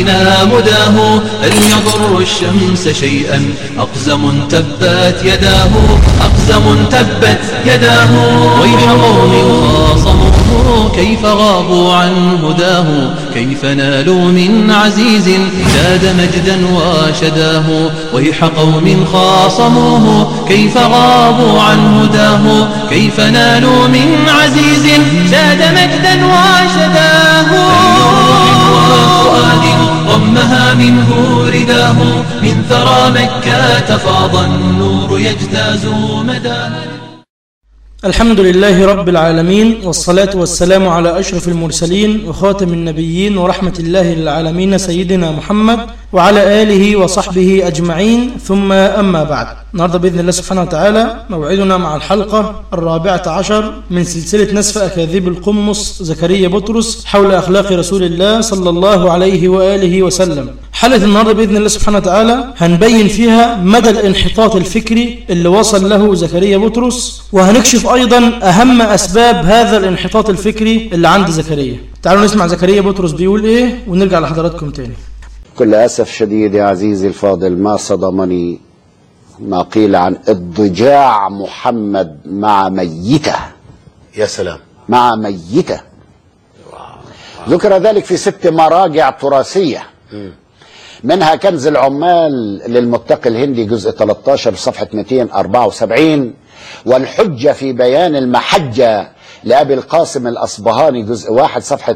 علينا مداه هل يضر الشمس شيئا أقزم تبت يداه أقزم تبت يداه ويح قوم خاصموه كيف غابوا عن هداه كيف نالوا من عزيز زاد مجدا وشداه ويح قوم خاصموه كيف غابوا عن هداه كيف نالوا من عزيز زاد مجدا وشداه وفؤاد ضمها منه رداه من ثرى مكة فاض النور يجتاز مداه الحمد لله رب العالمين والصلاة والسلام على أشرف المرسلين وخاتم النبيين ورحمة الله للعالمين سيدنا محمد وعلى آله وصحبه أجمعين ثم أما بعد النهاردة بإذن الله سبحانه وتعالى موعدنا مع الحلقة الرابعة عشر من سلسلة نسف أكاذيب القمص زكريا بطرس حول أخلاق رسول الله صلى الله عليه وآله وسلم حلقة النهاردة بإذن الله سبحانه وتعالى هنبين فيها مدى الانحطاط الفكري اللي وصل له زكريا بطرس وهنكشف أيضا أهم أسباب هذا الانحطاط الفكري اللي عند زكريا تعالوا نسمع زكريا بطرس بيقول إيه ونرجع لحضراتكم تاني كل أسف شديد يا عزيزي الفاضل ما صدمني ما قيل عن اضجاع محمد مع ميته يا سلام مع ميته ذكر ذلك في ست مراجع تراثية منها كنز العمال للمتقي الهندي جزء 13 صفحة 274 والحجة في بيان المحجة لأبي القاسم الأصبهاني جزء واحد صفحة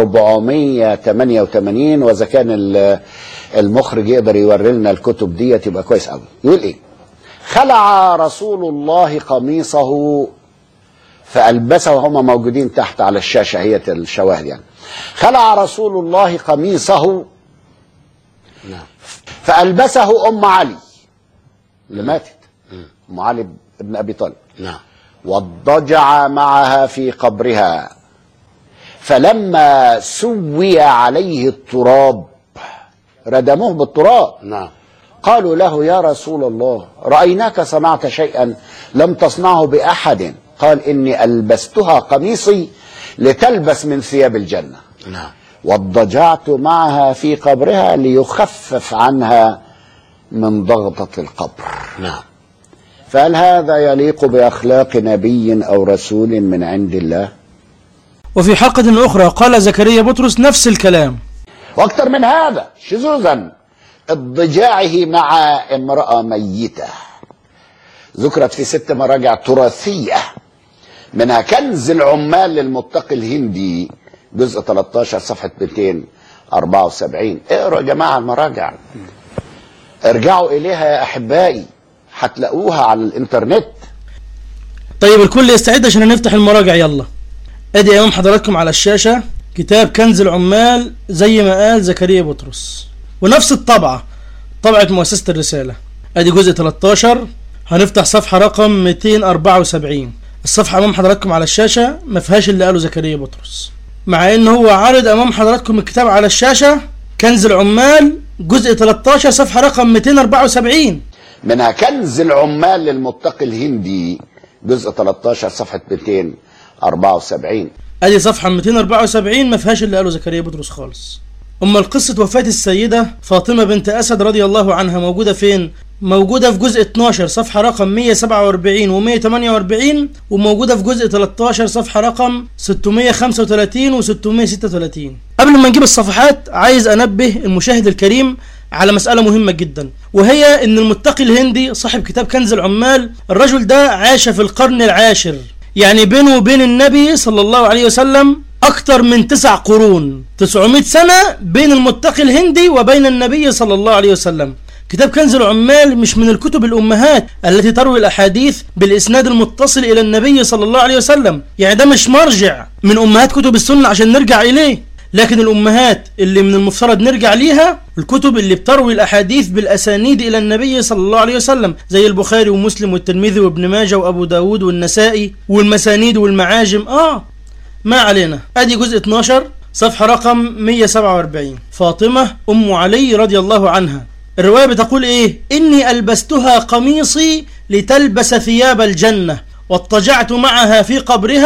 488 وإذا كان ال- المخرج يقدر يوري لنا الكتب دي تبقى كويس قوي يقول إيه خلع رسول الله قميصه فألبسه هما موجودين تحت على الشاشة هي الشواهد يعني خلع رسول الله قميصه نعم فألبسه أم علي اللي ماتت أم علي ابن أبي طالب نعم واضطجع معها في قبرها فلما سوي عليه التراب ردموه بالتراب نعم قالوا له يا رسول الله رأيناك صنعت شيئا لم تصنعه بأحد قال إني ألبستها قميصي لتلبس من ثياب الجنة نعم واضطجعت معها في قبرها ليخفف عنها من ضغطة القبر نعم فهل هذا يليق بأخلاق نبي أو رسول من عند الله وفي حلقة أخرى قال زكريا بطرس نفس الكلام وأكثر من هذا شذوذا اضطجاعه مع امرأة ميتة ذكرت في ست مراجع تراثية منها كنز العمال للمتقي الهندي جزء 13 صفحة 274 اقروا يا جماعة المراجع ارجعوا إليها يا أحبائي هتلاقوها على الإنترنت طيب الكل يستعد عشان نفتح المراجع يلا ادي امام حضراتكم على الشاشة كتاب كنز العمال زي ما قال زكريا بطرس ونفس الطبعة طبعة مؤسسة الرسالة ادي جزء 13 هنفتح صفحة رقم 274 الصفحة امام حضراتكم على الشاشة ما فيهاش اللي قاله زكريا بطرس مع ان هو عارض امام حضراتكم الكتاب على الشاشة كنز العمال جزء 13 صفحة رقم 274 منها كنز العمال للمتقي الهندي جزء 13 صفحة 274 ادي صفحه 274 ما فيهاش اللي قاله زكريا بطرس خالص امال قصه وفاه السيده فاطمه بنت اسد رضي الله عنها موجوده فين موجوده في جزء 12 صفحه رقم 147 و148 وموجوده في جزء 13 صفحه رقم 635 و636 قبل ما نجيب الصفحات عايز انبه المشاهد الكريم على مسألة مهمة جدا وهي ان المتقي الهندي صاحب كتاب كنز العمال الرجل ده عاش في القرن العاشر يعني بينه وبين النبي صلى الله عليه وسلم أكثر من تسع قرون 900 سنة بين المتقي الهندي وبين النبي صلى الله عليه وسلم كتاب كنز العمال مش من الكتب الأمهات التي تروي الأحاديث بالإسناد المتصل إلى النبي صلى الله عليه وسلم يعني ده مش مرجع من أمهات كتب السنة عشان نرجع إليه لكن الأمهات اللي من المفترض نرجع ليها الكتب اللي بتروي الأحاديث بالأسانيد إلى النبي صلى الله عليه وسلم زي البخاري ومسلم والترمذي وابن ماجه وأبو داود والنسائي والمسانيد والمعاجم آه ما علينا أدي جزء 12 صفحة رقم 147 فاطمة أم علي رضي الله عنها الرواية بتقول إيه إني ألبستها قميصي لتلبس ثياب الجنة واضطجعت معها في قبرها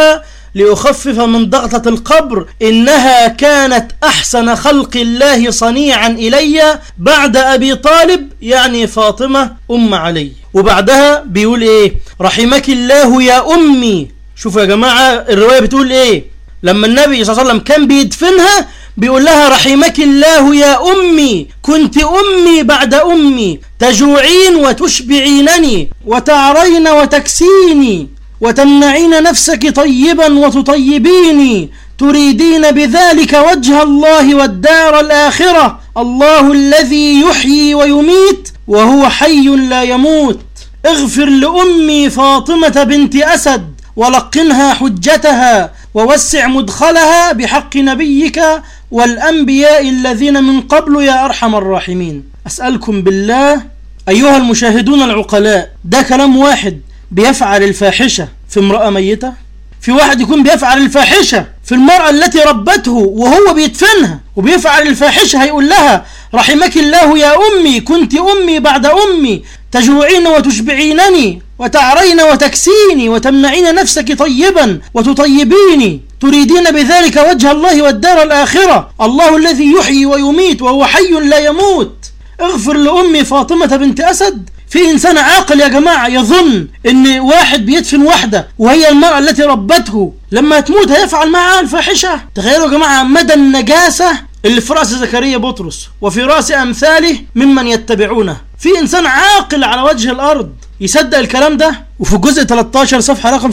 لأخفف من ضغطة القبر إنها كانت أحسن خلق الله صنيعا إلي بعد أبي طالب يعني فاطمة أم علي وبعدها بيقول إيه رحمك الله يا أمي شوفوا يا جماعة الرواية بتقول إيه لما النبي صلى الله عليه وسلم كان بيدفنها بيقول لها رحمك الله يا أمي كنت أمي بعد أمي تجوعين وتشبعينني وتعرين وتكسيني وتمنعين نفسك طيبا وتطيبيني تريدين بذلك وجه الله والدار الآخرة الله الذي يحيي ويميت وهو حي لا يموت اغفر لأمي فاطمة بنت أسد ولقنها حجتها ووسع مدخلها بحق نبيك والأنبياء الذين من قبل يا أرحم الراحمين أسألكم بالله أيها المشاهدون العقلاء ده كلام واحد بيفعل الفاحشة في امرأة ميتة في واحد يكون بيفعل الفاحشة في المرأة التي ربته وهو بيدفنها وبيفعل الفاحشة هيقول لها رحمك الله يا أمي كنت أمي بعد أمي تجوعين وتشبعينني وتعرين وتكسيني وتمنعين نفسك طيبا وتطيبيني تريدين بذلك وجه الله والدار الآخرة الله الذي يحيي ويميت وهو حي لا يموت اغفر لأمي فاطمة بنت أسد في إنسان عاقل يا جماعة يظن إن واحد بيدفن واحدة وهي المرأة التي ربته لما تموت هيفعل معها الفاحشة تخيلوا يا جماعة مدى النجاسة اللي في رأس زكريا بطرس وفي رأس أمثاله ممن يتبعونه في إنسان عاقل على وجه الأرض يصدق الكلام ده وفي الجزء 13 صفحة رقم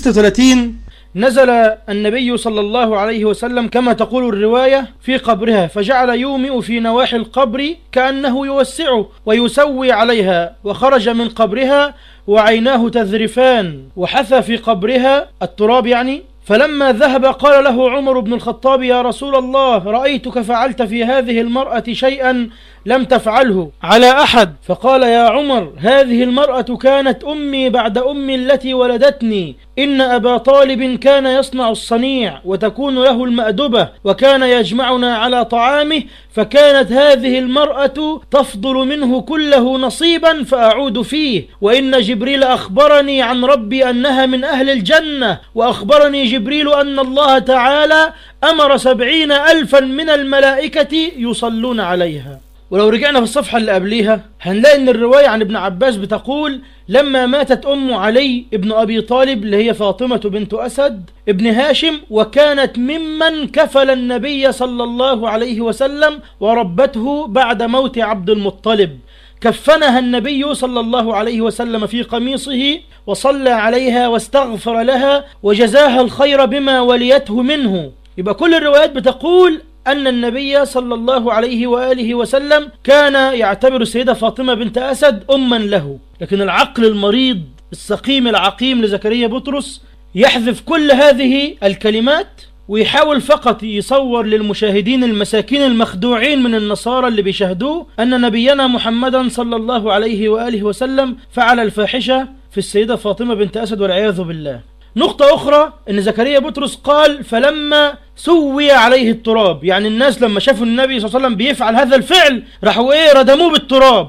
636 نزل النبي صلى الله عليه وسلم كما تقول الرواية في قبرها فجعل يومئ في نواحي القبر كأنه يوسعه ويسوي عليها وخرج من قبرها وعيناه تذرفان وحثى في قبرها التراب يعني فلما ذهب قال له عمر بن الخطاب يا رسول الله رأيتك فعلت في هذه المرأة شيئا لم تفعله على أحد فقال يا عمر هذه المرأة كانت أمي بعد أمي التي ولدتني إن أبا طالب كان يصنع الصنيع وتكون له المأدبة وكان يجمعنا على طعامه فكانت هذه المرأة تفضل منه كله نصيبا فأعود فيه وإن جبريل أخبرني عن ربي أنها من أهل الجنة وأخبرني جبريل أن الله تعالى أمر سبعين ألفا من الملائكة يصلون عليها ولو رجعنا في الصفحة اللي قبليها هنلاقي ان الرواية عن ابن عباس بتقول لما ماتت ام علي ابن ابي طالب اللي هي فاطمة بنت اسد ابن هاشم وكانت ممن كفل النبي صلى الله عليه وسلم وربته بعد موت عبد المطلب كفنها النبي صلى الله عليه وسلم في قميصه وصلى عليها واستغفر لها وجزاها الخير بما وليته منه يبقى كل الروايات بتقول أن النبي صلى الله عليه وآله وسلم كان يعتبر السيدة فاطمة بنت أسد أما له لكن العقل المريض السقيم العقيم لزكريا بطرس يحذف كل هذه الكلمات ويحاول فقط يصور للمشاهدين المساكين المخدوعين من النصارى اللي بيشاهدوه أن نبينا محمدا صلى الله عليه وآله وسلم فعل الفاحشة في السيدة فاطمة بنت أسد والعياذ بالله نقطة أخرى أن زكريا بطرس قال فلما سوي عليه التراب يعني الناس لما شافوا النبي صلى الله عليه وسلم بيفعل هذا الفعل راحوا إيه ردموه بالتراب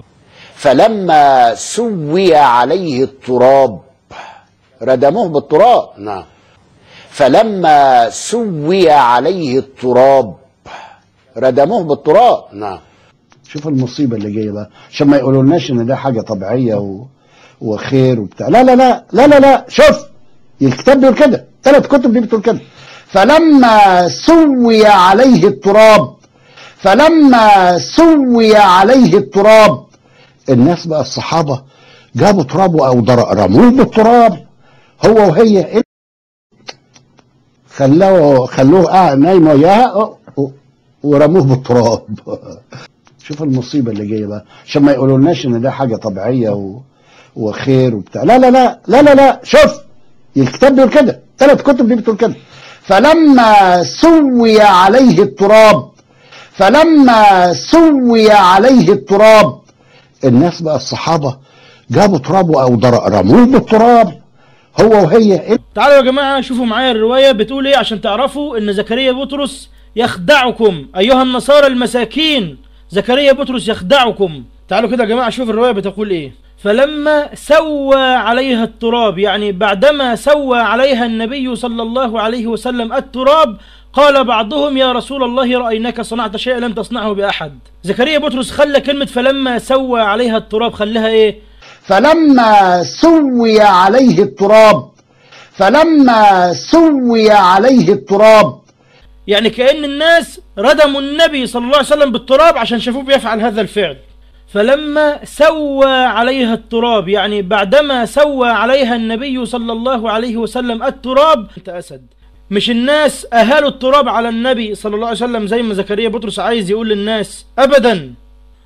فلما سوي عليه التراب ردموه بالتراب نعم فلما سوي عليه التراب ردموه بالتراب نعم شوف المصيبه اللي جايه بقى عشان ما يقولولناش ان ده حاجه طبيعيه و... وخير وبتاع لا لا لا لا لا لا شوف الكتاب بيقول كده ثلاث كتب دي بتقول كده فلما سوي عليه التراب فلما سوي عليه التراب الناس بقى الصحابه جابوا تراب او رموه بالتراب هو وهي خلوه خلوه قاعد نايم وياها ورموه بالتراب شوف المصيبه اللي جايه بقى عشان ما يقولولناش ان ده حاجه طبيعيه و... وخير وبتاع لا لا لا لا لا لا شوف الكتاب بيقول كده ثلاث كتب دي بتقول كده فلما سوي عليه التراب فلما سوي عليه التراب الناس بقى الصحابه جابوا تراب او رموه بالتراب هو وهي تعالوا يا جماعة شوفوا معايا الرواية بتقول ايه عشان تعرفوا ان زكريا بطرس يخدعكم ايها النصارى المساكين زكريا بطرس يخدعكم تعالوا كده يا جماعة شوف الرواية بتقول ايه فلما سوى عليها التراب يعني بعدما سوى عليها النبي صلى الله عليه وسلم التراب قال بعضهم يا رسول الله رأيناك صنعت شيئا لم تصنعه بأحد زكريا بطرس خلى كلمة فلما سوى عليها التراب خلاها ايه فلما سوي عليه التراب فلما سوي عليه التراب يعني كأن الناس ردموا النبي صلى الله عليه وسلم بالتراب عشان شافوه بيفعل هذا الفعل فلما سوى عليها التراب يعني بعدما سوى عليها النبي صلى الله عليه وسلم التراب انت أسد مش الناس أهالوا التراب على النبي صلى الله عليه وسلم زي ما زكريا بطرس عايز يقول للناس أبدا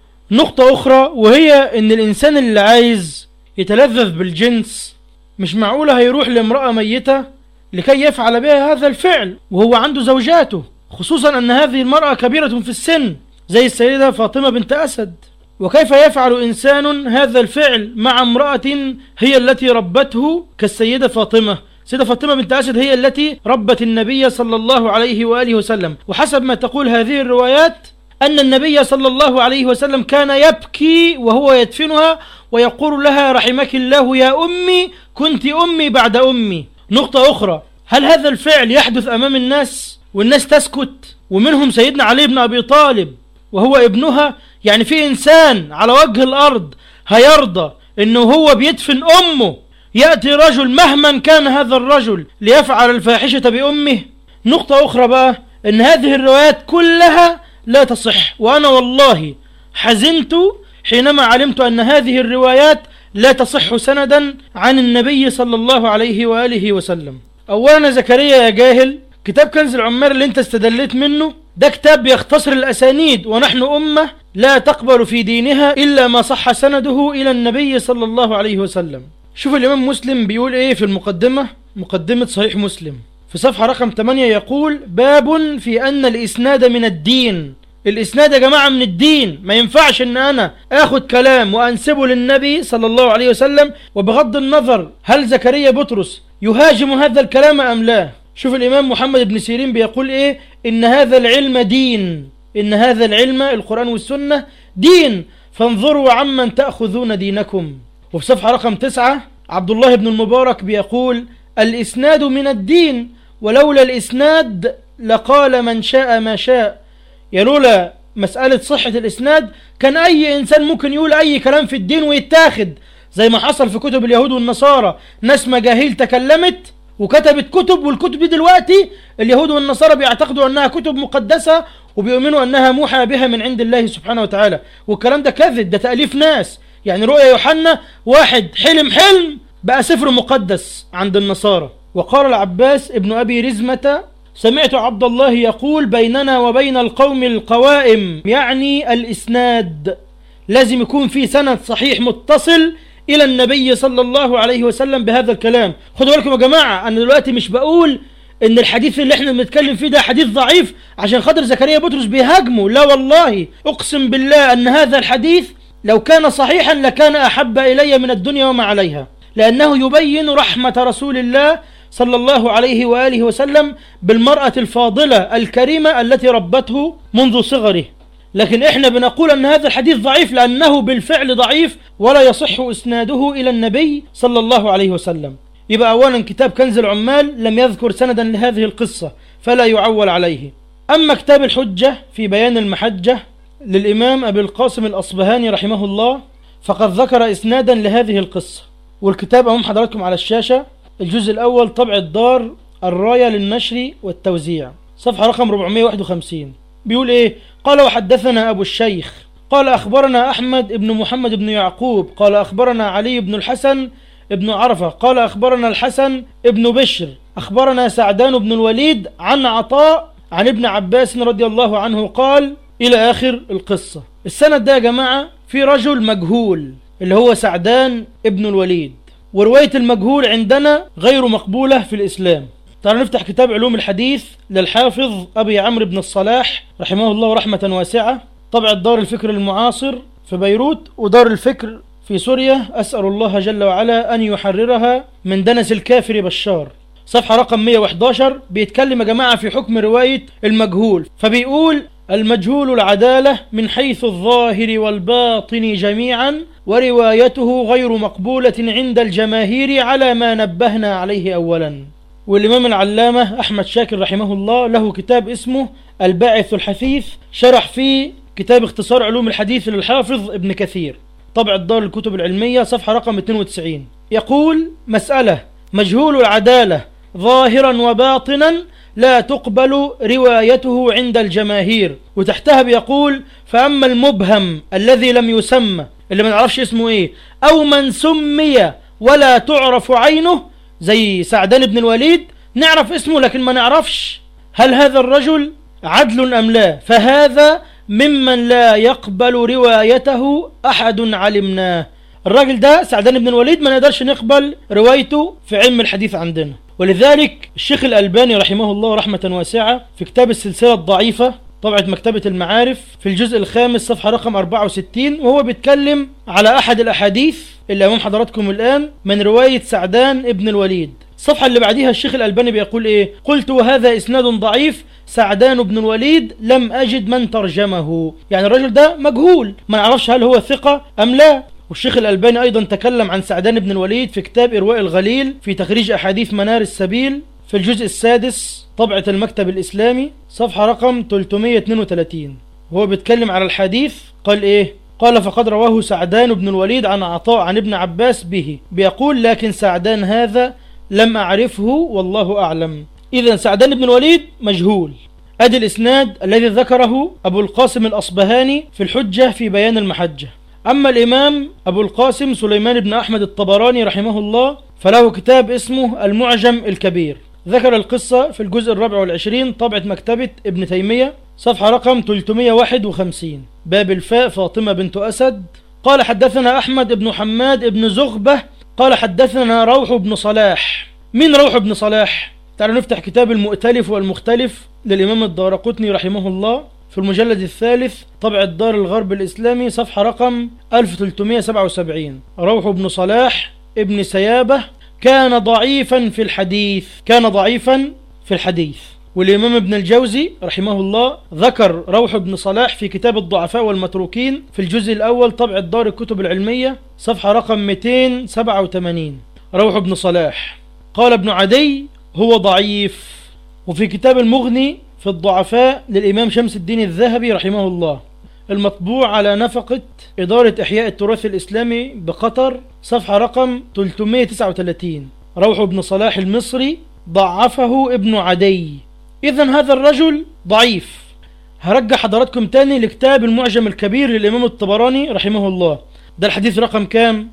نقطة أخرى وهي إن الإنسان اللي عايز يتلذذ بالجنس مش معقولة هيروح لامرأة ميتة لكي يفعل بها هذا الفعل وهو عنده زوجاته خصوصا أن هذه المرأة كبيرة في السن زي السيدة فاطمة بنت أسد وكيف يفعل إنسان هذا الفعل مع امرأة هي التي ربته كالسيدة فاطمة سيدة فاطمة بنت أسد هي التي ربت النبي صلى الله عليه وآله وسلم وحسب ما تقول هذه الروايات أن النبي صلى الله عليه وسلم كان يبكي وهو يدفنها ويقول لها رحمك الله يا أمي كنت أمي بعد أمي نقطة أخرى هل هذا الفعل يحدث أمام الناس والناس تسكت ومنهم سيدنا علي بن أبي طالب وهو ابنها يعني في إنسان على وجه الأرض هيرضى إنه هو بيدفن أمه يأتي رجل مهما كان هذا الرجل ليفعل الفاحشة بأمه نقطة أخرى بقى إن هذه الروايات كلها لا تصح وأنا والله حزنت حينما علمت أن هذه الروايات لا تصح سندا عن النبي صلى الله عليه وآله وسلم أولا زكريا يا جاهل كتاب كنز العمار اللي انت استدليت منه ده كتاب يختصر الأسانيد ونحن أمة لا تقبل في دينها إلا ما صح سنده إلى النبي صلى الله عليه وسلم شوف الإمام مسلم بيقول إيه في المقدمة مقدمة صحيح مسلم في صفحة رقم 8 يقول باب في أن الإسناد من الدين الإسناد يا جماعة من الدين ما ينفعش أن أنا أخد كلام وأنسبه للنبي صلى الله عليه وسلم وبغض النظر هل زكريا بطرس يهاجم هذا الكلام أم لا شوف الإمام محمد بن سيرين بيقول إيه إن هذا العلم دين إن هذا العلم القرآن والسنة دين فانظروا عمن تأخذون دينكم وفي صفحة رقم تسعة عبد الله بن المبارك بيقول الإسناد من الدين ولولا الإسناد لقال من شاء ما شاء يا لولا مسألة صحة الإسناد كان أي إنسان ممكن يقول أي كلام في الدين ويتاخد زي ما حصل في كتب اليهود والنصارى ناس مجاهيل تكلمت وكتبت كتب والكتب دي دلوقتي اليهود والنصارى بيعتقدوا أنها كتب مقدسة وبيؤمنوا أنها موحى بها من عند الله سبحانه وتعالى والكلام ده كذب ده تأليف ناس يعني رؤيا يوحنا واحد حلم حلم بقى سفر مقدس عند النصارى وقال العباس ابن أبي رزمة سمعت عبد الله يقول بيننا وبين القوم القوائم يعني الإسناد لازم يكون في سند صحيح متصل إلى النبي صلى الله عليه وسلم بهذا الكلام خدوا بالكم يا جماعة أنا دلوقتي مش بقول إن الحديث اللي احنا بنتكلم فيه ده حديث ضعيف عشان خاطر زكريا بطرس بيهاجمه لا والله أقسم بالله أن هذا الحديث لو كان صحيحا لكان أحب إلي من الدنيا وما عليها لأنه يبين رحمة رسول الله صلى الله عليه وآله وسلم بالمرأة الفاضلة الكريمة التي ربته منذ صغره لكن احنا بنقول ان هذا الحديث ضعيف لانه بالفعل ضعيف ولا يصح اسناده الى النبي صلى الله عليه وسلم يبقى اولا كتاب كنز العمال لم يذكر سندا لهذه القصة فلا يعول عليه اما كتاب الحجة في بيان المحجة للامام ابي القاسم الاصبهاني رحمه الله فقد ذكر اسنادا لهذه القصة والكتاب امام حضراتكم على الشاشة الجزء الاول طبع الدار الراية للنشر والتوزيع صفحة رقم 451 بيقول ايه قال وحدثنا أبو الشيخ قال أخبرنا أحمد بن محمد بن يعقوب قال أخبرنا علي بن الحسن بن عرفة قال أخبرنا الحسن بن بشر أخبرنا سعدان بن الوليد عن عطاء عن ابن عباس رضي الله عنه قال إلى آخر القصة السند ده يا جماعة في رجل مجهول اللي هو سعدان ابن الوليد ورواية المجهول عندنا غير مقبولة في الإسلام تعالوا نفتح كتاب علوم الحديث للحافظ أبي عمرو بن الصلاح رحمه الله رحمة واسعة طبع دار الفكر المعاصر في بيروت ودار الفكر في سوريا أسأل الله جل وعلا أن يحررها من دنس الكافر بشار صفحة رقم 111 بيتكلم يا جماعة في حكم رواية المجهول فبيقول المجهول العدالة من حيث الظاهر والباطن جميعا وروايته غير مقبولة عند الجماهير على ما نبهنا عليه أولا والإمام العلامة أحمد شاكر رحمه الله له كتاب اسمه الباعث الحثيث شرح فيه كتاب اختصار علوم الحديث للحافظ ابن كثير طبع الدار الكتب العلمية صفحة رقم 92 يقول مسألة مجهول العدالة ظاهرا وباطنا لا تقبل روايته عند الجماهير وتحتها بيقول فأما المبهم الذي لم يسمى اللي ما نعرفش اسمه ايه أو من سمي ولا تعرف عينه زي سعدان بن الوليد نعرف اسمه لكن ما نعرفش هل هذا الرجل عدل أم لا فهذا ممن لا يقبل روايته أحد علمناه الراجل ده سعدان بن الوليد ما نقدرش نقبل روايته في علم الحديث عندنا ولذلك الشيخ الألباني رحمه الله رحمة واسعة في كتاب السلسلة الضعيفة طبعة مكتبة المعارف في الجزء الخامس صفحة رقم 64 وهو بيتكلم على أحد الأحاديث اللي أمام حضراتكم الآن من رواية سعدان ابن الوليد الصفحة اللي بعديها الشيخ الألباني بيقول إيه قلت وهذا إسناد ضعيف سعدان بن الوليد لم أجد من ترجمه يعني الرجل ده مجهول ما نعرفش هل هو ثقة أم لا والشيخ الألباني أيضا تكلم عن سعدان بن الوليد في كتاب إرواء الغليل في تخريج أحاديث منار السبيل في الجزء السادس طبعة المكتب الإسلامي صفحة رقم 332 وهو بيتكلم على الحديث قال إيه قال فقد رواه سعدان بن الوليد عن عطاء عن ابن عباس به بيقول لكن سعدان هذا لم أعرفه والله أعلم إذا سعدان بن الوليد مجهول أدي الإسناد الذي ذكره أبو القاسم الأصبهاني في الحجة في بيان المحجة أما الإمام أبو القاسم سليمان بن أحمد الطبراني رحمه الله فله كتاب اسمه المعجم الكبير ذكر القصة في الجزء الرابع والعشرين طبعة مكتبة ابن تيمية صفحة رقم 351 باب الفاء فاطمة بنت أسد قال حدثنا أحمد بن حماد بن زغبة قال حدثنا روح بن صلاح مين روح بن صلاح؟ تعالوا نفتح كتاب المؤتلف والمختلف للإمام الدارقطني رحمه الله في المجلد الثالث طبع الدار الغرب الإسلامي صفحة رقم 1377 روح بن صلاح ابن سيابة كان ضعيفا في الحديث كان ضعيفا في الحديث والإمام ابن الجوزي رحمه الله ذكر روح بن صلاح في كتاب الضعفاء والمتروكين في الجزء الأول طبع الدار الكتب العلمية صفحة رقم 287 روح بن صلاح قال ابن عدي هو ضعيف وفي كتاب المغني في الضعفاء للإمام شمس الدين الذهبي رحمه الله المطبوع على نفقة إدارة إحياء التراث الإسلامي بقطر صفحة رقم 339 روح بن صلاح المصري ضعفه ابن عدي إذا هذا الرجل ضعيف هرجع حضراتكم تاني لكتاب المعجم الكبير للإمام الطبراني رحمه الله ده الحديث رقم كام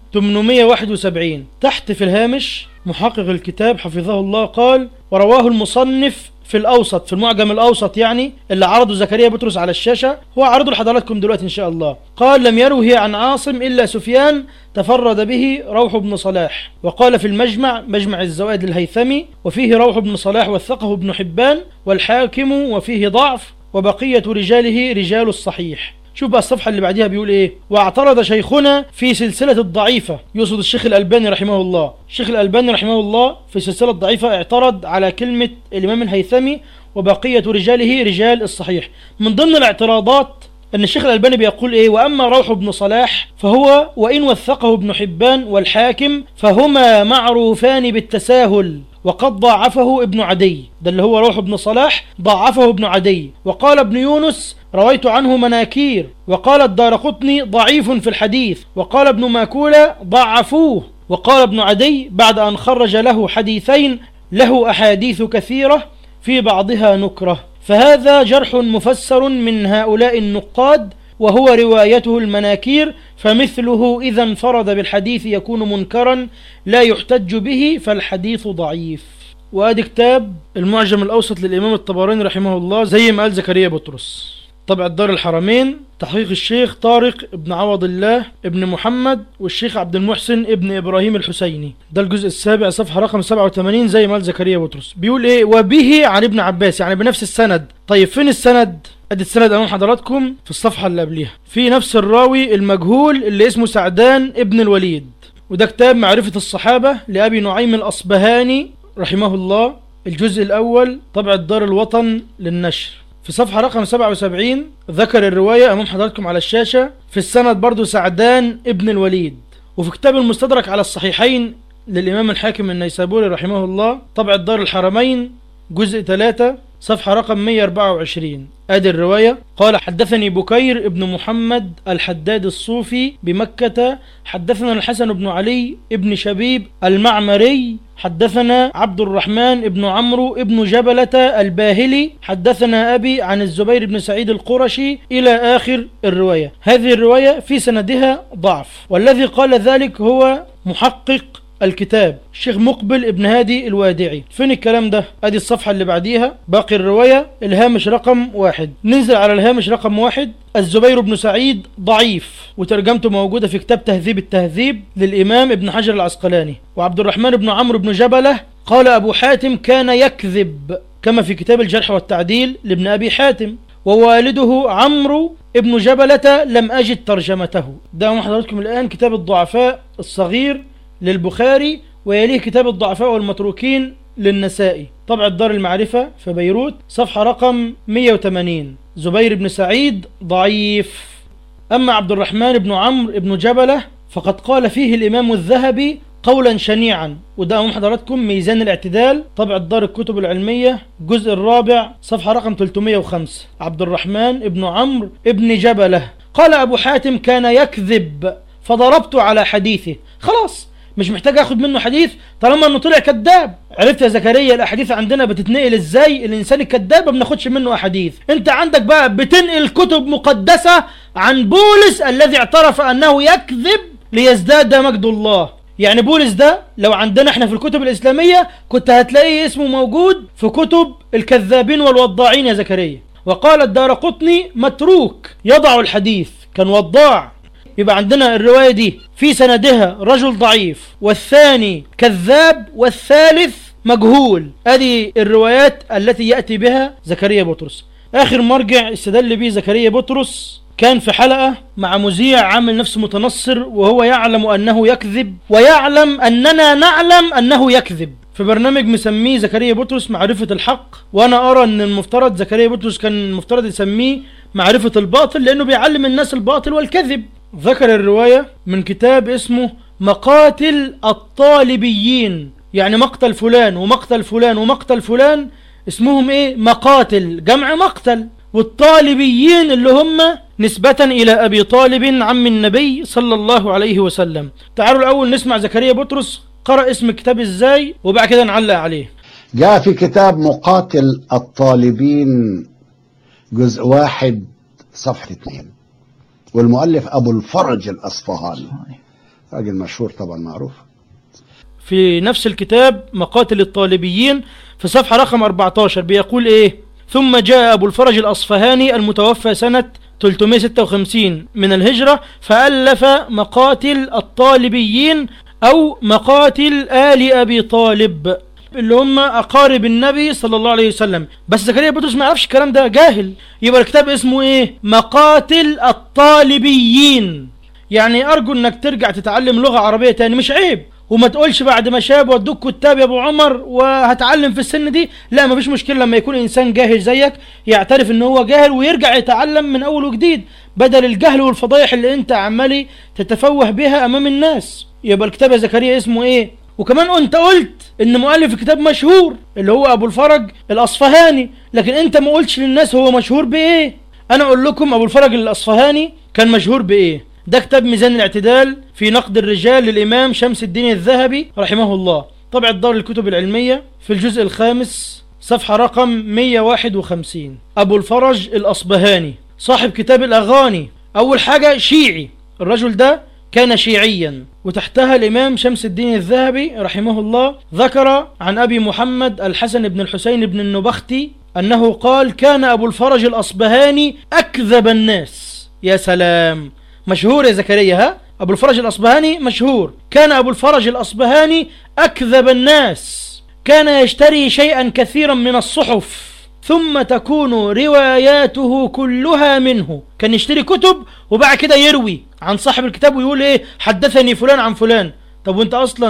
871 تحت في الهامش محقق الكتاب حفظه الله قال ورواه المصنف في الأوسط في المعجم الأوسط يعني اللي عرضه زكريا بطرس على الشاشة هو عرضه لحضراتكم دلوقتي إن شاء الله قال لم يروه عن عاصم إلا سفيان تفرد به روح بن صلاح وقال في المجمع مجمع الزوائد الهيثمي وفيه روح بن صلاح وثقه ابن حبان والحاكم وفيه ضعف وبقية رجاله رجال الصحيح شوف بقى الصفحة اللي بعديها بيقول ايه واعترض شيخنا في سلسلة الضعيفة يقصد الشيخ الألباني رحمه الله الشيخ الألباني رحمه الله في سلسلة الضعيفة اعترض على كلمة الإمام الهيثمي وبقية رجاله رجال الصحيح من ضمن الاعتراضات أن الشيخ الألباني بيقول إيه وأما روح بن صلاح فهو وإن وثقه ابن حبان والحاكم فهما معروفان بالتساهل وقد ضاعفه ابن عدي ده اللي هو روح بن صلاح ضاعفه ابن عدي وقال ابن يونس رويت عنه مناكير وقال الدارقطني ضعيف في الحديث وقال ابن ماكولة ضعفوه وقال ابن عدي بعد أن خرج له حديثين له أحاديث كثيرة في بعضها نكرة فهذا جرح مفسر من هؤلاء النقاد وهو روايته المناكير فمثله إذا انفرد بالحديث يكون منكرا لا يحتج به فالحديث ضعيف وادي كتاب المعجم الأوسط للإمام الطبراني رحمه الله زي ما قال زكريا بطرس طبع الدار الحرمين تحقيق الشيخ طارق ابن عوض الله ابن محمد والشيخ عبد المحسن ابن إبراهيم الحسيني ده الجزء السابع صفحة رقم 87 زي ما قال زكريا بطرس بيقول ايه وبه عن ابن عباس يعني بنفس السند طيب فين السند ادي السند امام حضراتكم في الصفحة اللي قبليها في نفس الراوي المجهول اللي اسمه سعدان ابن الوليد وده كتاب معرفة الصحابة لأبي نعيم الأصبهاني رحمه الله الجزء الأول طبع الدار الوطن للنشر في صفحة رقم 77 ذكر الرواية أمام حضراتكم على الشاشة في السند برضو سعدان ابن الوليد وفي كتاب المستدرك على الصحيحين للإمام الحاكم النيسابوري رحمه الله طبع دار الحرمين جزء 3 صفحة رقم 124 ادي الرواية قال حدثني بكير ابن محمد الحداد الصوفي بمكة حدثنا الحسن بن علي ابن شبيب المعمري حدثنا عبد الرحمن ابن عمرو ابن جبلة الباهلي حدثنا أبي عن الزبير بن سعيد القرشي إلى آخر الرواية هذه الرواية في سندها ضعف والذي قال ذلك هو محقق الكتاب الشيخ مقبل ابن هادي الوادعي فين الكلام ده ادي الصفحة اللي بعديها باقي الرواية الهامش رقم واحد ننزل على الهامش رقم واحد الزبير بن سعيد ضعيف وترجمته موجودة في كتاب تهذيب التهذيب للإمام ابن حجر العسقلاني وعبد الرحمن بن عمرو بن جبلة قال أبو حاتم كان يكذب كما في كتاب الجرح والتعديل لابن أبي حاتم ووالده عمرو ابن جبلة لم أجد ترجمته ده مع حضراتكم الآن كتاب الضعفاء الصغير للبخاري ويليه كتاب الضعفاء والمتروكين للنسائي طبع الدار المعرفة في بيروت صفحة رقم 180 زبير بن سعيد ضعيف أما عبد الرحمن بن عمرو بن جبلة فقد قال فيه الإمام الذهبي قولا شنيعا وده أمام حضراتكم ميزان الاعتدال طبع الدار الكتب العلمية الجزء الرابع صفحة رقم 305 عبد الرحمن بن عمرو بن جبلة قال أبو حاتم كان يكذب فضربت على حديثه خلاص مش محتاج اخد منه حديث طالما انه طلع كذاب عرفت يا زكريا الاحاديث عندنا بتتنقل ازاي الانسان الكذاب ما بناخدش منه احاديث انت عندك بقى بتنقل كتب مقدسة عن بولس الذي اعترف انه يكذب ليزداد مجد الله يعني بولس ده لو عندنا احنا في الكتب الاسلامية كنت هتلاقي اسمه موجود في كتب الكذابين والوضاعين يا زكريا وقال الدار قطني متروك يضع الحديث كان وضاع يبقى عندنا الرواية دي في سندها رجل ضعيف والثاني كذاب والثالث مجهول ادي الروايات التي يأتي بها زكريا بطرس اخر مرجع استدل به زكريا بطرس كان في حلقة مع مذيع عامل نفسه متنصر وهو يعلم انه يكذب ويعلم اننا نعلم انه يكذب في برنامج مسميه زكريا بطرس معرفة الحق وانا ارى ان المفترض زكريا بطرس كان المفترض يسميه معرفة الباطل لانه بيعلم الناس الباطل والكذب ذكر الرواية من كتاب اسمه مقاتل الطالبيين يعني مقتل فلان ومقتل فلان ومقتل فلان اسمهم ايه مقاتل جمع مقتل والطالبيين اللي هم نسبة إلى أبي طالب عم النبي صلى الله عليه وسلم تعالوا الأول نسمع زكريا بطرس قرأ اسم الكتاب ازاي وبعد كده نعلق عليه جاء في كتاب مقاتل الطالبين جزء واحد صفحة اثنين والمؤلف أبو الفرج الأصفهاني راجل مشهور طبعا معروف في نفس الكتاب مقاتل الطالبيين في صفحة رقم 14 بيقول ايه ثم جاء أبو الفرج الأصفهاني المتوفى سنة 356 من الهجرة فألف مقاتل الطالبيين أو مقاتل آل أبي طالب اللي هم أقارب النبي صلى الله عليه وسلم بس زكريا بطرس ما يعرفش الكلام ده جاهل يبقى الكتاب اسمه ايه مقاتل الطالبيين يعني أرجو أنك ترجع تتعلم لغة عربية تاني مش عيب وما تقولش بعد ما شاب ودوك كتاب يا ابو عمر وهتعلم في السن دي لا مفيش مشكله لما يكون انسان جاهل زيك يعترف ان هو جاهل ويرجع يتعلم من اول وجديد بدل الجهل والفضايح اللي انت عمالي تتفوه بها امام الناس يبقى الكتاب يا زكريا اسمه ايه وكمان انت قلت ان مؤلف الكتاب مشهور اللي هو ابو الفرج الاصفهاني لكن انت ما قلتش للناس هو مشهور بايه انا اقول لكم ابو الفرج الاصفهاني كان مشهور بايه ده كتاب ميزان الاعتدال في نقد الرجال للإمام شمس الدين الذهبي رحمه الله طبع دار الكتب العلمية في الجزء الخامس صفحة رقم 151 أبو الفرج الأصبهاني صاحب كتاب الأغاني أول حاجة شيعي الرجل ده كان شيعيا وتحتها الإمام شمس الدين الذهبي رحمه الله ذكر عن أبي محمد الحسن بن الحسين بن النبختي أنه قال كان أبو الفرج الأصبهاني أكذب الناس يا سلام مشهور يا زكريا ها أبو الفرج الأصبهاني مشهور كان أبو الفرج الأصبهاني أكذب الناس كان يشتري شيئا كثيرا من الصحف ثم تكون رواياته كلها منه كان يشتري كتب وبعد كده يروي عن صاحب الكتاب ويقول ايه حدثني فلان عن فلان طب وانت اصلا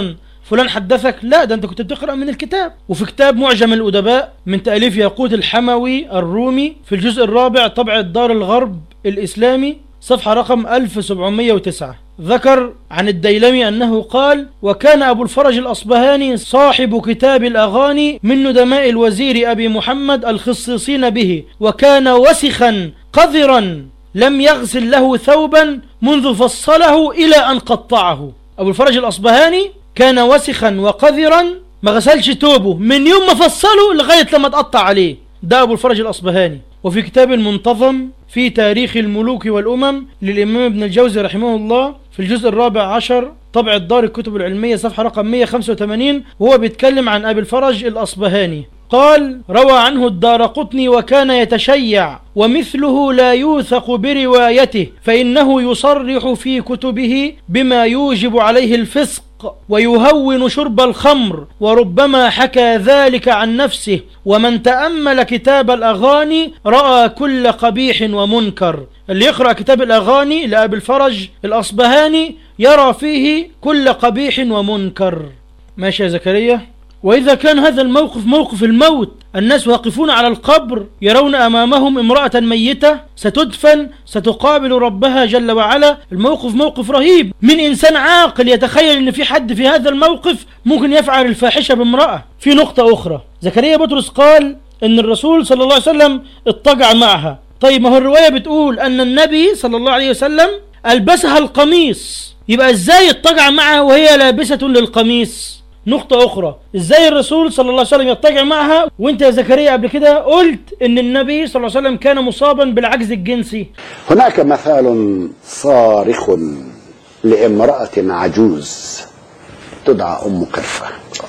فلان حدثك لا ده انت كنت بتقرأ من الكتاب وفي كتاب معجم الأدباء من تأليف ياقوت الحموي الرومي في الجزء الرابع طبع الدار الغرب الإسلامي صفحة رقم 1709 ذكر عن الديلمي أنه قال وكان أبو الفرج الأصبهاني صاحب كتاب الأغاني من ندماء الوزير أبي محمد الخصيصين به وكان وسخا قذرا لم يغسل له ثوبا منذ فصله إلى أن قطعه أبو الفرج الأصبهاني كان وسخا وقذرا ما غسلش توبه من يوم ما فصله لغاية لما تقطع عليه ده أبو الفرج الأصبهاني وفي كتاب المنتظم في تاريخ الملوك والأمم للإمام ابن الجوزي رحمه الله في الجزء الرابع عشر طبع الدار الكتب العلمية صفحة رقم 185 وهو بيتكلم عن أبي الفرج الأصبهاني قال روى عنه الدار قطني وكان يتشيع ومثله لا يوثق بروايته فإنه يصرح في كتبه بما يوجب عليه الفسق ويهون شرب الخمر وربما حكى ذلك عن نفسه ومن تأمل كتاب الأغاني رأى كل قبيح ومنكر اللي يقرأ كتاب الأغاني لأبي الفرج الأصبهاني يرى فيه كل قبيح ومنكر ماشي يا زكريا وإذا كان هذا الموقف موقف الموت الناس واقفون على القبر يرون أمامهم امرأة ميتة ستدفن ستقابل ربها جل وعلا الموقف موقف رهيب من إنسان عاقل يتخيل أن في حد في هذا الموقف ممكن يفعل الفاحشة بامرأة في نقطة أخرى زكريا بطرس قال أن الرسول صلى الله عليه وسلم اضطجع معها طيب ما هو الرواية بتقول أن النبي صلى الله عليه وسلم ألبسها القميص يبقى إزاي اضطجع معها وهي لابسة للقميص نقطة أخرى إزاي الرسول صلى الله عليه وسلم يضطجع معها وأنت يا زكريا قبل كده قلت إن النبي صلى الله عليه وسلم كان مصابا بالعجز الجنسي هناك مثال صارخ لامرأة عجوز تدعى أم قرفة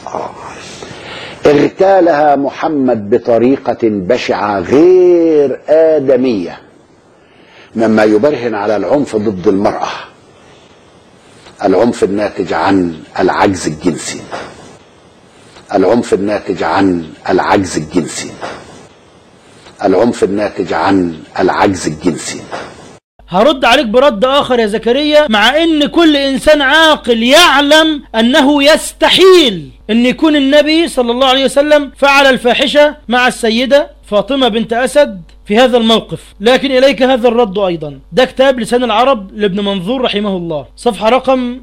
اغتالها محمد بطريقة بشعة غير آدمية مما يبرهن على العنف ضد المرأة العنف الناتج عن العجز الجنسي العنف الناتج عن العجز الجنسي العنف الناتج عن العجز الجنسي هرد عليك برد آخر يا زكريا مع إن كل إنسان عاقل يعلم أنه يستحيل أن يكون النبي صلى الله عليه وسلم فعل الفاحشة مع السيدة فاطمة بنت أسد في هذا الموقف لكن إليك هذا الرد أيضا ده كتاب لسان العرب لابن منظور رحمه الله صفحة رقم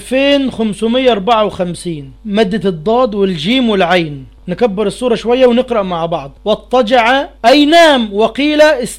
2554 مادة الضاد والجيم والعين نكبر الصورة شوية ونقرأ مع بعض واضطجع أي نام وقيل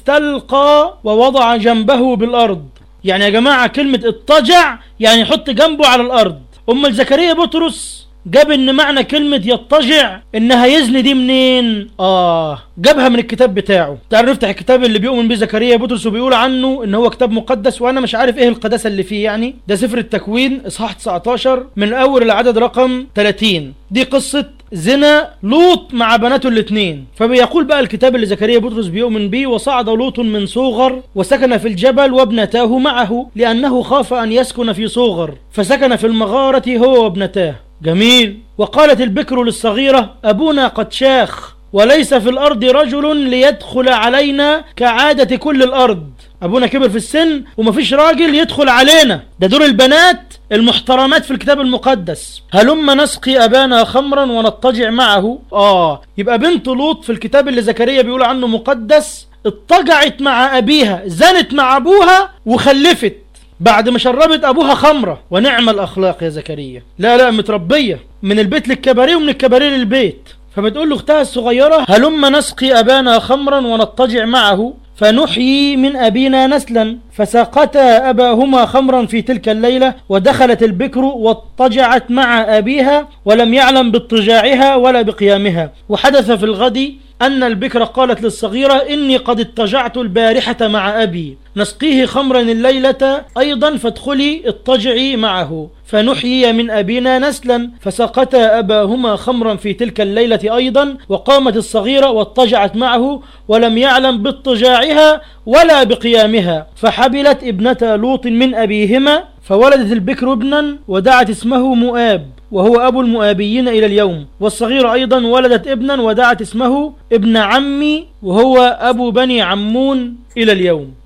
استلقى ووضع جنبه بالأرض يعني يا جماعة كلمة اضطجع يعني يحط جنبه على الأرض أم زكريا بطرس جاب ان معنى كلمة يضطجع انها يزني دي منين اه جابها من الكتاب بتاعه تعال نفتح الكتاب اللي بيؤمن بيه زكريا بطرس وبيقول عنه ان هو كتاب مقدس وانا مش عارف ايه القداسة اللي فيه يعني ده سفر التكوين اصحاح 19 من اول العدد رقم 30 دي قصة زنا لوط مع بناته الاثنين فبيقول بقى الكتاب اللي زكريا بطرس بيؤمن به وصعد لوط من صوغر وسكن في الجبل وابنتاه معه لأنه خاف أن يسكن في صوغر فسكن في المغارة هو وابنتاه جميل وقالت البكر للصغيرة أبونا قد شاخ وليس في الأرض رجل ليدخل علينا كعادة كل الأرض أبونا كبر في السن ومفيش راجل يدخل علينا ده دور البنات المحترمات في الكتاب المقدس هلما نسقي أبانا خمرا ونضطجع معه آه يبقى بنت لوط في الكتاب اللي زكريا بيقول عنه مقدس اضطجعت مع أبيها زنت مع أبوها وخلفت بعد ما شربت ابوها خمره ونعم الاخلاق يا زكريا لا لا متربيه من البيت للكباريه ومن الكباريه للبيت فبتقول له اختها الصغيره هلما نسقي ابانا خمرا ونضطجع معه فنحيي من أبينا نسلا فسقتا أباهما خمرا في تلك الليلة ودخلت البكر واضطجعت مع أبيها ولم يعلم باضطجاعها ولا بقيامها وحدث في الغد أن البكر قالت للصغيرة إني قد اضطجعت البارحة مع أبي نسقيه خمرا الليلة أيضا فادخلي اضطجعي معه فنحيي من أبينا نسلا فسقتا أباهما خمرا في تلك الليلة أيضا وقامت الصغيرة واضطجعت معه ولم يعلم باضطجاعها ولا بقيامها فحبلت ابنة لوط من أبيهما فولدت البكر ابنا ودعت اسمه مؤاب وهو أبو المؤابيين إلى اليوم والصغيرة أيضا ولدت ابنا ودعت اسمه ابن عمي وهو أبو بني عمون إلى اليوم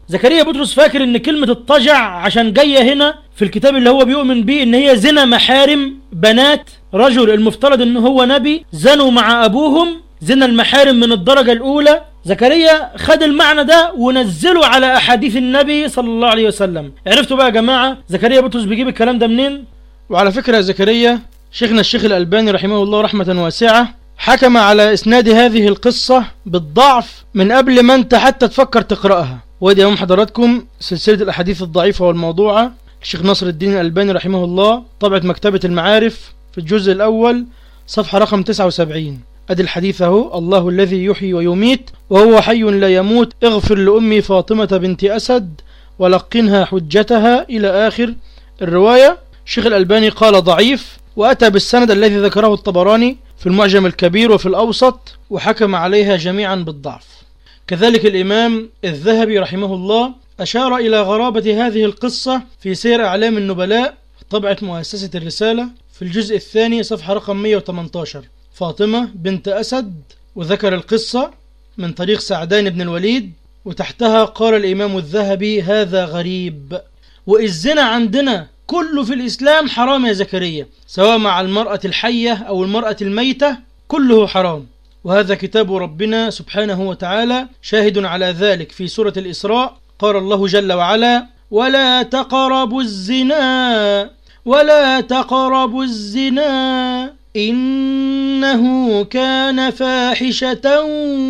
زكريا بطرس فاكر ان كلمة اضطجع عشان جاية هنا في الكتاب اللي هو بيؤمن بيه ان هي زنا محارم بنات رجل المفترض ان هو نبي زنوا مع ابوهم زنا المحارم من الدرجة الاولى زكريا خد المعنى ده ونزله على احاديث النبي صلى الله عليه وسلم عرفتوا بقى يا جماعة زكريا بطرس بيجيب الكلام ده منين وعلى فكرة يا زكريا شيخنا الشيخ الألباني رحمه الله رحمة واسعة حكم على إسناد هذه القصة بالضعف من قبل ما أنت حتى تفكر تقرأها ودي يوم حضراتكم سلسلة الأحاديث الضعيفة والموضوعة الشيخ ناصر الدين الألباني رحمه الله طبعة مكتبة المعارف في الجزء الأول صفحة رقم 79 أدي الحديث أهو الله الذي يحيي ويميت وهو حي لا يموت اغفر لأمي فاطمة بنت أسد ولقنها حجتها إلى آخر الرواية الشيخ الألباني قال ضعيف وأتى بالسند الذي ذكره الطبراني في المعجم الكبير وفي الأوسط وحكم عليها جميعا بالضعف كذلك الإمام الذهبي رحمه الله أشار إلى غرابة هذه القصة في سير أعلام النبلاء طبعة مؤسسة الرسالة في الجزء الثاني صفحة رقم 118 فاطمة بنت أسد وذكر القصة من طريق سعدان بن الوليد وتحتها قال الإمام الذهبي هذا غريب والزنا عندنا كله في الإسلام حرام يا زكريا سواء مع المرأة الحية أو المرأة الميتة كله حرام وهذا كتاب ربنا سبحانه وتعالى شاهد على ذلك في سورة الإسراء قال الله جل وعلا ولا تقربوا الزنا ولا تقربوا الزنا إنه كان فاحشة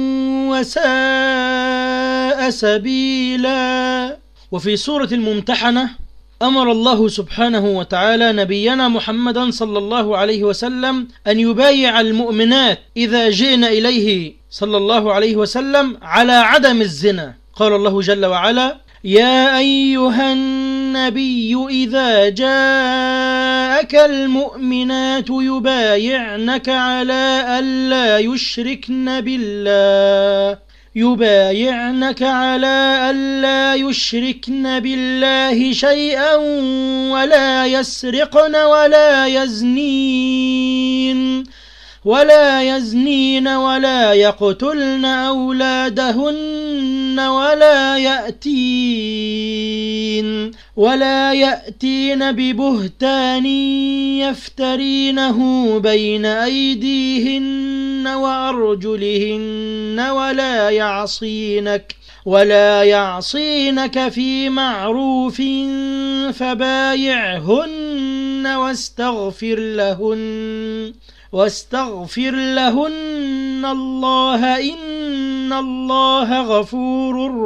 وساء سبيلا وفي سورة الممتحنة أمر الله سبحانه وتعالى نبينا محمدا صلى الله عليه وسلم أن يبايع المؤمنات إذا جئنا إليه صلى الله عليه وسلم على عدم الزنا قال الله جل وعلا يا أيها النبي إذا جاءك المؤمنات يبايعنك على ألا يشركن بالله يبايعنك على ألا يشركن بالله شيئا ولا يسرقن ولا يزنين ولا يزنين ولا يقتلن أولادهن ولا يأتين ولا يأتين ببهتان يفترينه بين أيديهن وأرجلهن ولا يعصينك ولا يعصينك في معروف فبايعهن واستغفر لهن واستغفر لهن الله إن الله غفور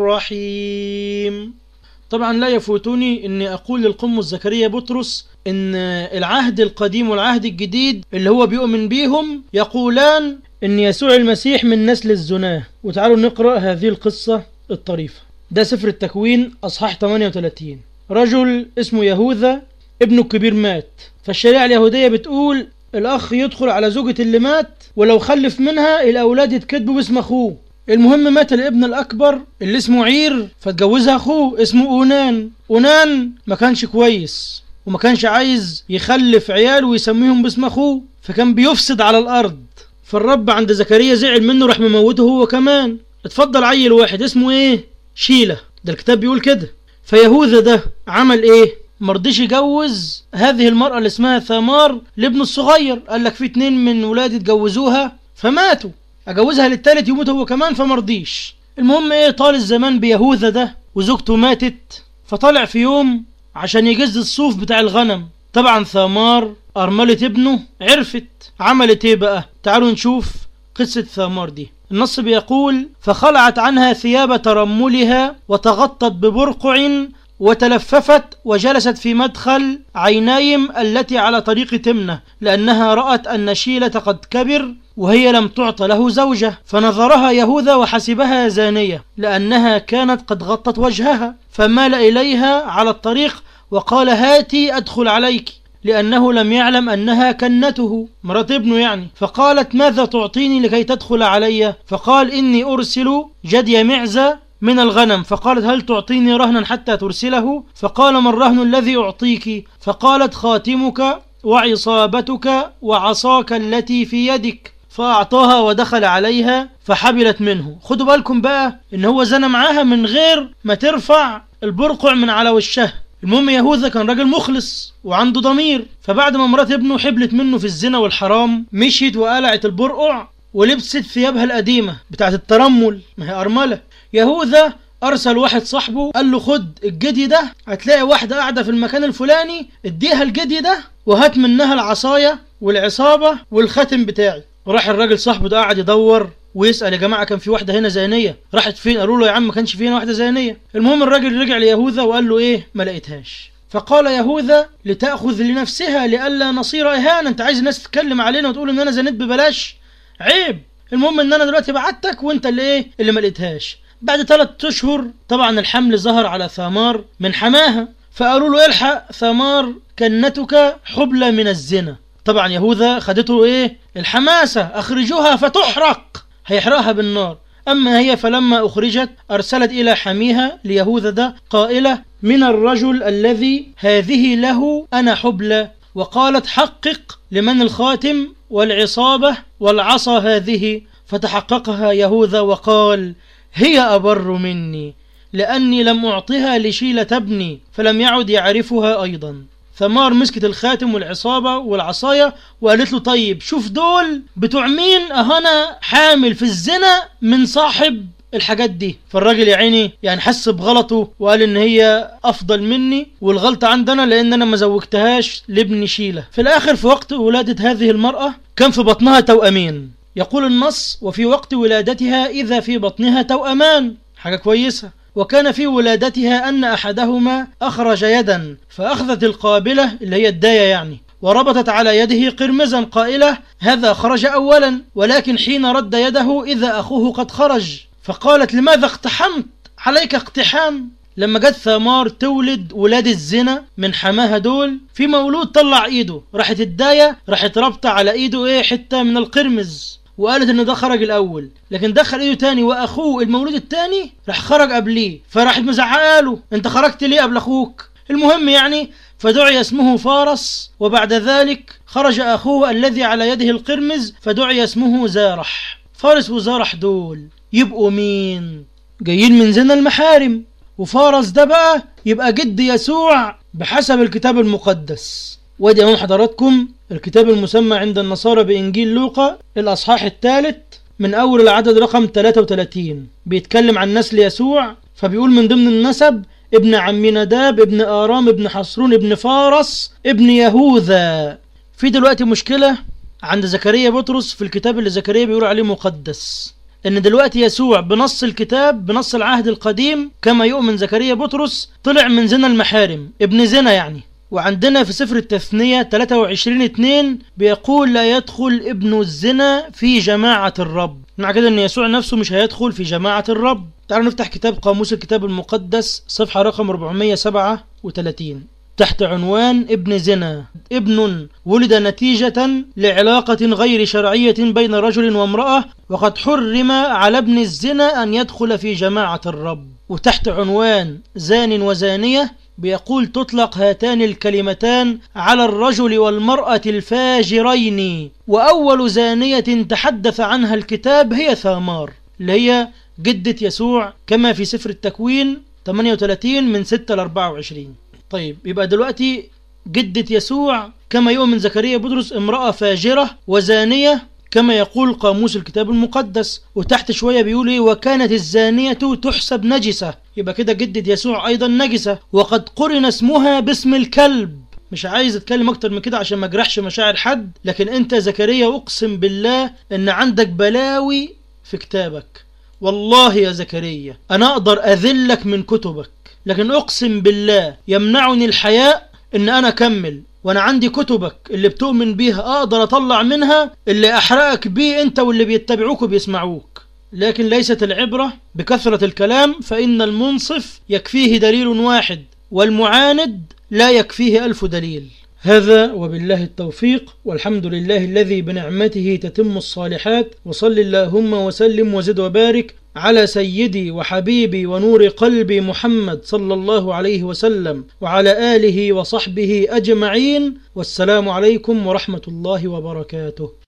رحيم طبعا لا يفوتني اني اقول للقمص زكريا بطرس ان العهد القديم والعهد الجديد اللي هو بيؤمن بيهم يقولان ان يسوع المسيح من نسل الزناه وتعالوا نقرأ هذه القصة الطريفة ده سفر التكوين اصحاح 38 رجل اسمه يهوذا ابنه الكبير مات فالشريعة اليهودية بتقول الاخ يدخل على زوجة اللي مات ولو خلف منها الاولاد يتكتبوا باسم اخوه المهم مات الابن الاكبر اللي اسمه عير فاتجوزها اخوه اسمه اونان اونان ما كانش كويس وما كانش عايز يخلف عيال ويسميهم باسم اخوه فكان بيفسد على الارض فالرب عند زكريا زعل منه راح مموته هو كمان اتفضل عيل واحد اسمه ايه شيلة ده الكتاب بيقول كده فيهوذا ده عمل ايه مرضيش يجوز هذه المرأة اللي اسمها ثمار لابنه الصغير قال لك في اتنين من ولادي اتجوزوها فماتوا اجوزها للتالت يموت هو كمان فمرضيش المهم ايه طال الزمان بيهوذا ده وزوجته ماتت فطلع في يوم عشان يجز الصوف بتاع الغنم طبعا ثمار أرملة ابنه عرفت عملت ايه بقى تعالوا نشوف قصة ثمار دي النص بيقول فخلعت عنها ثياب ترملها وتغطت ببرقع وتلففت وجلست في مدخل عينايم التي على طريق تمنة لأنها رأت أن شيلة قد كبر وهي لم تعط له زوجة فنظرها يهوذا وحسبها زانية لأنها كانت قد غطت وجهها فمال إليها على الطريق وقال هاتي أدخل عليك لأنه لم يعلم أنها كنته مرات ابنه يعني فقالت ماذا تعطيني لكي تدخل علي فقال إني أرسل جدي معزة من الغنم فقالت هل تعطيني رهنا حتى ترسله فقال ما الرهن الذي أعطيك فقالت خاتمك وعصابتك وعصاك التي في يدك فأعطاها ودخل عليها فحبلت منه خدوا بالكم بقى إن هو زنى معاها من غير ما ترفع البرقع من على وشها المهم يهوذا كان راجل مخلص وعنده ضمير فبعد ما مرات ابنه حبلت منه في الزنا والحرام مشيت وقلعت البرقع ولبست ثيابها القديمة بتاعت الترمل ما هي أرملة يهوذا أرسل واحد صاحبه قال له خد الجدي ده هتلاقي واحدة قاعدة في المكان الفلاني اديها الجدي ده وهات منها العصاية والعصابة والخاتم بتاعي راح الراجل صاحبه ده قاعد يدور ويسأل يا جماعة كان في واحدة هنا زانية راحت فين قالوا له يا عم ما كانش في هنا واحدة زانية المهم الراجل رجع ليهوذا وقال له ايه ما لقيتهاش فقال يهوذا لتأخذ لنفسها لئلا نصير إهانة انت عايز الناس تتكلم علينا وتقول ان انا زنيت ببلاش عيب المهم ان انا دلوقتي بعتك وانت اللي ايه اللي ما لقيتهاش بعد ثلاث اشهر طبعا الحمل ظهر على ثمار من حماها فقالوا له الحق ثمار كنتك حبلى من الزنا طبعا يهوذا خدته ايه الحماسة اخرجوها فتحرق هيحرقها بالنار أما هي فلما أخرجت أرسلت إلى حميها ليهوذا ده قائلة من الرجل الذي هذه له أنا حبلى وقالت حقق لمن الخاتم والعصابة والعصا هذه فتحققها يهوذا وقال هي أبر مني لأني لم أعطها لشيلة ابني فلم يعد يعرفها أيضا ثمار مسكت الخاتم والعصابة والعصاية وقالت له طيب شوف دول بتوع مين أهنا حامل في الزنا من صاحب الحاجات دي فالراجل يا عيني يعني حس بغلطه وقال ان هي افضل مني والغلطة عندنا لان انا ما زوجتهاش لابن شيلة في الاخر في وقت ولادة هذه المرأة كان في بطنها توأمين يقول النص وفي وقت ولادتها اذا في بطنها توأمان حاجة كويسة وكان في ولادتها أن أحدهما أخرج يدا فأخذت القابلة اللي هي الداية يعني وربطت على يده قرمزا قائلة هذا خرج أولا ولكن حين رد يده إذا أخوه قد خرج فقالت لماذا اقتحمت عليك اقتحام لما جت ثمار تولد ولاد الزنا من حماها دول في مولود طلع ايده راحت الداية راحت رابطة على ايده ايه حتة من القرمز وقالت ان ده خرج الاول لكن دخل ايده تاني واخوه المولود التاني راح خرج قبليه فراحت مزعقاله انت خرجت ليه قبل اخوك المهم يعني فدعي اسمه فارس وبعد ذلك خرج اخوه الذي على يده القرمز فدعي اسمه زارح فارس وزارح دول يبقوا مين جايين من زنا المحارم وفارس ده بقى يبقى جد يسوع بحسب الكتاب المقدس وادي اهو حضراتكم الكتاب المسمى عند النصارى بإنجيل لوقا الأصحاح الثالث من أول العدد رقم 33 بيتكلم عن نسل يسوع فبيقول من ضمن النسب ابن عم نداب ابن آرام ابن حصرون ابن فارس ابن يهوذا في دلوقتي مشكلة عند زكريا بطرس في الكتاب اللي زكريا بيقول عليه مقدس ان دلوقتي يسوع بنص الكتاب بنص العهد القديم كما يؤمن زكريا بطرس طلع من زنا المحارم ابن زنا يعني وعندنا في سفر التثنية 23 2 بيقول لا يدخل ابن الزنا في جماعة الرب مع كده ان يسوع نفسه مش هيدخل في جماعة الرب تعالوا نفتح كتاب قاموس الكتاب المقدس صفحة رقم 437 تحت عنوان ابن زنا ابن ولد نتيجة لعلاقة غير شرعية بين رجل وامرأة وقد حرم على ابن الزنا أن يدخل في جماعة الرب وتحت عنوان زان وزانية بيقول تطلق هاتان الكلمتان على الرجل والمرأة الفاجرين وأول زانية تحدث عنها الكتاب هي ثامار اللي هي جدة يسوع كما في سفر التكوين 38 من 6 ل 24 طيب يبقى دلوقتي جدة يسوع كما يؤمن زكريا بطرس امرأة فاجرة وزانية كما يقول قاموس الكتاب المقدس وتحت شوية بيقول ايه وكانت الزانية تحسب نجسة يبقى كده جدة يسوع ايضا نجسة وقد قرن اسمها باسم الكلب مش عايز اتكلم اكتر من كده عشان ما اجرحش مشاعر حد لكن انت زكريا اقسم بالله ان عندك بلاوي في كتابك والله يا زكريا انا اقدر اذلك من كتبك لكن اقسم بالله يمنعني الحياء ان انا اكمل وانا عندي كتبك اللي بتؤمن بيها اقدر اطلع منها اللي احرقك بيه انت واللي بيتبعوك وبيسمعوك لكن ليست العبرة بكثرة الكلام فإن المنصف يكفيه دليل واحد والمعاند لا يكفيه ألف دليل هذا وبالله التوفيق والحمد لله الذي بنعمته تتم الصالحات وصل اللهم وسلم وزد وبارك على سيدي وحبيبي ونور قلبي محمد صلى الله عليه وسلم وعلى آله وصحبه أجمعين والسلام عليكم ورحمة الله وبركاته